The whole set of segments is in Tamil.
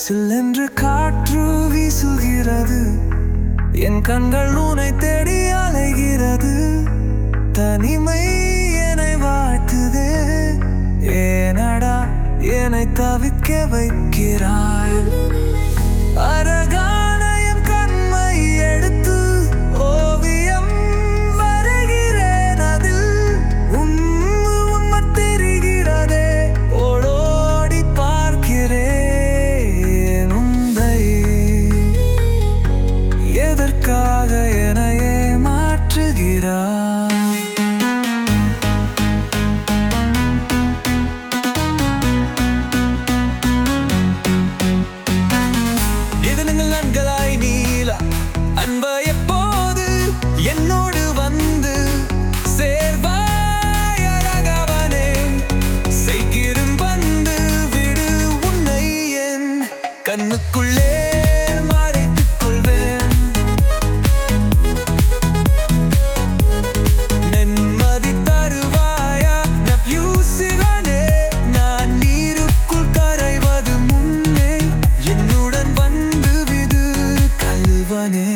சில்லென்று காற்று வீசுகிறது என் கண்கள் உன்னை தேடி அலைகிறது தனிமை என்னை வாழ்த்துதே ஏனடா என்னை தவிக்க வைக்கிறாய் அழகான என் கண்மை எடுத்து ஓவியம் வரைகிறேன் அதில் உண்மை உண்மை தெரிகிறதே ஓடோடி பார்க்கிறேன் உந்தை எதற்காக என்னையே மாற்றுகிறாய் இது நீங்கள் நன்களாய் நீல அன்ப எப்போது என்னோடு வந்து சேர்வாய் அழகவனே செய்கிரும் வந்து விடு உன்னை என் கண்ணுக்குள்ளே மறைத்துக் கொள்வேன் நெம்மதி தருவாயா நப்யூசிகனே நான் நீருக்குள் கரைவது முன்னே என்னுடன் வந்து விது கல்வனே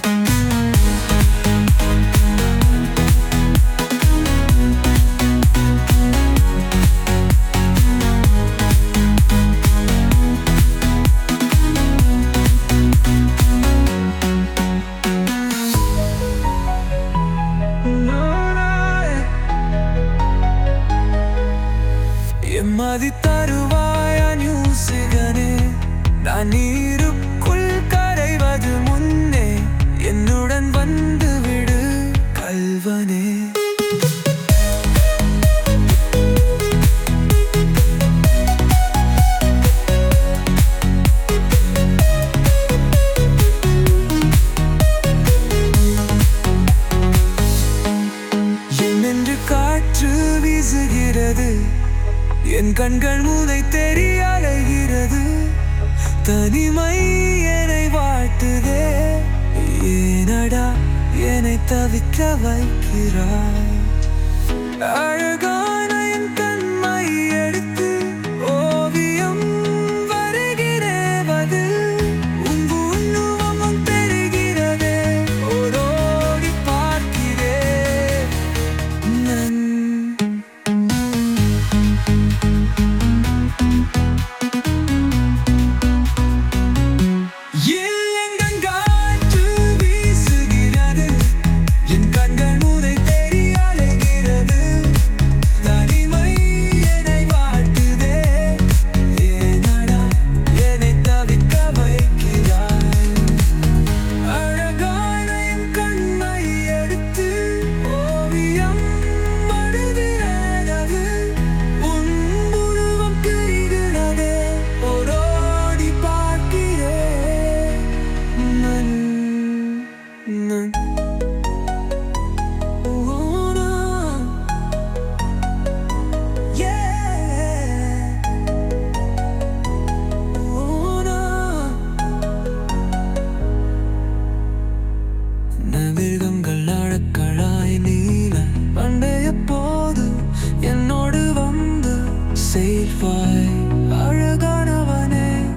எம்மதி தருவாய நியூசிகனே நான் நீருக்குள் கரைவது முன்னே என்னுடன் வந்து விடு கல்வனே என்னென்று காற்று வீசுகிறது என் கண்கள் மூனை தெரிய அலைகிறது தனிமை என்னை வாழ்த்துதே ஏனடா என்னை தவிக்க வைக்கிறாய் அழகா